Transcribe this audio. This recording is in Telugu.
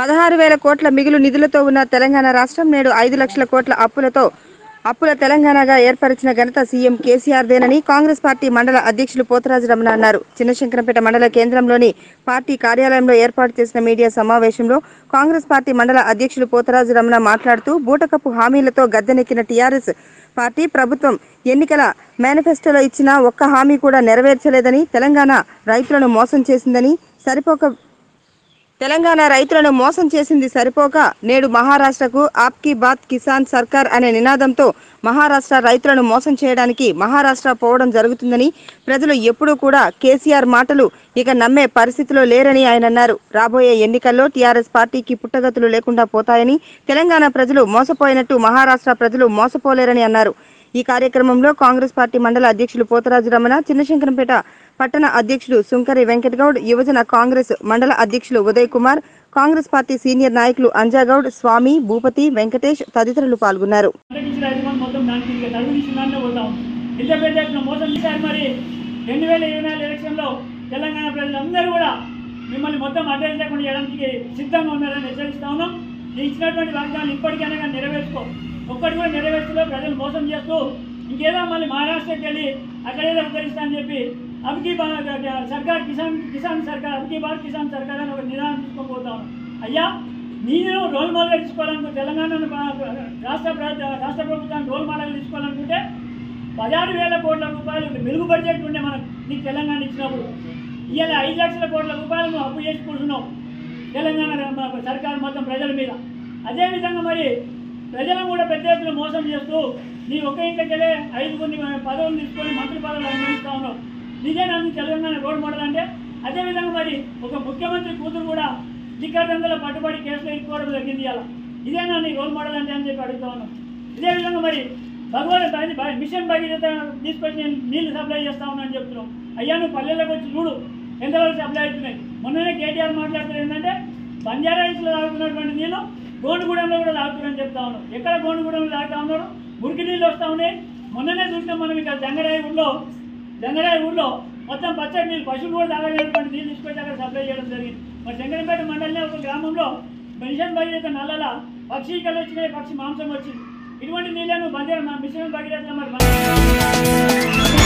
పదహారు వేల కోట్ల మిగులు నిధులతో ఉన్న తెలంగాణ రాష్ట్రం నేడు ఐదు లక్షల కోట్ల అప్పులతో అప్పుల తెలంగాణగా ఏర్పరిచిన ఘనత సీఎం కేసీఆర్దేనని కాంగ్రెస్ పార్టీ మండల అధ్యక్షులు పోతరాజు రమణ అన్నారు చిన్నశంకరంపేట మండల కేంద్రంలోని పార్టీ కార్యాలయంలో ఏర్పాటు చేసిన మీడియా సమావేశంలో కాంగ్రెస్ పార్టీ మండల అధ్యక్షులు పోతరాజు రమణ మాట్లాడుతూ బూటకపు హామీలతో గద్దెనెక్కిన టీఆర్ఎస్ పార్టీ ప్రభుత్వం ఎన్నికల మేనిఫెస్టోలో ఇచ్చిన ఒక్క హామీ కూడా నెరవేర్చలేదని తెలంగాణ రైతులను మోసం చేసిందని సరిపోక తెలంగాణ రైతులను మోసం చేసింది సరిపోక నేడు మహారాష్ట్రకు ఆప్కి బాత్ కిసాన్ సర్కార్ అనే నినాదంతో మహారాష్ట్ర రైతులను మోసం చేయడానికి మహారాష్ట్ర పోవడం జరుగుతుందని ప్రజలు ఎప్పుడూ కూడా కేసీఆర్ మాటలు ఇక నమ్మే పరిస్థితిలో లేరని ఆయన అన్నారు రాబోయే ఎన్నికల్లో టీఆర్ఎస్ పార్టీకి పుట్టగతులు లేకుండా పోతాయని తెలంగాణ ప్రజలు మోసపోయినట్టు మహారాష్ట్ర ప్రజలు మోసపోలేరని అన్నారు ఈ కార్యక్రమంలో కాంగ్రెస్ పార్టీ మండల అధ్యక్షులు పోతరాజు రమణ చిన్నశంకరంపేట పట్టణ అధ్యక్షులు సుంకరి వెంకటగౌడ్ యువజన కాంగ్రెస్ మండల అధ్యక్షులు ఉదయ్ కుమార్ కాంగ్రెస్ పార్టీ సీనియర్ నాయకులు అంజాగౌడ్ స్వామి భూపతి వెంకటేష్ తదితరులు పాల్గొన్నారు ఇచ్చిన ఐదు మంది మొత్తం దానికి ఇంకా తరుగు తీసిన దాంట్లో పోతాం ఇంత పెద్ద ఎత్తున మోసం చేశారు మరి రెండు వేల ఇరవై నాలుగు ఎలక్షన్లో తెలంగాణ ప్రజలందరూ కూడా మిమ్మల్ని మొత్తం అడ్డం లేకుండా చేయడానికి సిద్ధంగా ఉన్నారని హెచ్చరిస్తా ఉన్నాం నేను ఇచ్చినటువంటి వాగ్దానాలు ఇప్పటికైనా కానీ నెరవేర్చుకో ఒక్కటి కూడా నెరవేర్చులో ప్రజలు మోసం చేస్తూ ఇంకేదో మళ్ళీ మహారాష్ట్రకి వెళ్ళి అక్కడేదో ఉద్ధరిస్తా అని చెప్పి అబ్కి బా సర్కార్ కిసాన్ కిసాన్ సర్కార్ అబ్కి బార్ కిసాన్ సర్కార్ అని ఒక నిదానం తీసుకొని పోతా ఉన్నాం అయ్యా నేను రోల్ మోడల్ తీసుకోవాలనుకుంటే తెలంగాణను బా- రాష్ట్ర ప్ర- రాష్ట్ర ప్రభుత్వాన్ని రోల్ మోడల్ తీసుకోవాలనుకుంటే పదహారు వేల కోట్ల రూపాయలు మెరుగు బడ్జెట్ ఉండే మనకు నీకు తెలంగాణ ఇచ్చినప్పుడు ఇవాళ ఐదు లక్షల కోట్ల రూపాయలు నువ్వు అప్పు చేసి కూర్చున్నావు తెలంగాణ ర- సర్కారు మొత్తం ప్రజల మీద అదేవిధంగా మరి ప్రజలను కూడా పెద్ద ఎత్తున మోసం చేస్తూ నీ ఒక్క ఇంట్లోకి వెళ్ళే ఐదుగురిని పదవులు తీసుకొని మంత్రి పదవులు అనుభవిస్తా ఉన్నావు నిజేనా నీ తెలంగాణ రోల్ మోడల్ అంటే అదేవిధంగా మరి ఒక ముఖ్యమంత్రి కూతురు కూడా లిక్కర్ దందల పట్టుబడి కేసులో ఇరుకోవడం జరిగింది ఇలా ఇదేనా నీ రోల్ మోడల్ అంటే అని చెప్పి అడుగుతా ఉన్నాం ఇదే విధంగా మరి భగవాన్ భగీ- భగీ- మిషన్ భగీరథ తీసుకొచ్చి నేను నీళ్లు సప్లై చేస్తా ఉన్నా అని చెప్తున్నాం అయ్యా నువ్వు పల్లెలకు వచ్చి చూడు ఎంతవరకు సప్లై అవుతున్నాయి మొన్ననే కేటీఆర్ మాట్లాడుతున్నారు ఏంటంటే బంజారా హిల్స్లో తాగుతున్నటువంటి నీళ్ళు గోండుగూడెంలో కూడా తాగుతున్నారని చెప్తా ఉన్నాం ఎక్కడ గోండుగూడెంలో తాగుతా ఉన్నారు మురికి నీళ్ళు వస్తూ ఉన్నాయి మొన్ననే చూసినాం మనం ఇక్కడ జంగరాయి ఊళ్ళో జంగరాయి ఊళ్ళో మొత్తం పచ్చడి నీళ్ళు పశువులు కూడా తాగలేనటువంటి నీళ్ళు తీసుకొచ్చి అక్కడ సప్లై చేయడం జరిగింది మరి శంకరంపేట మండలంలో ఒక గ్రామంలో పెన్షన్ భగీరథ నల్లల పక్షి కళ్ళు వచ్చినాయి పక్షి మాంసం వచ్చింది ఇటువంటి నీళ్ళను బంజారా మిషన్ భగీరథ మరి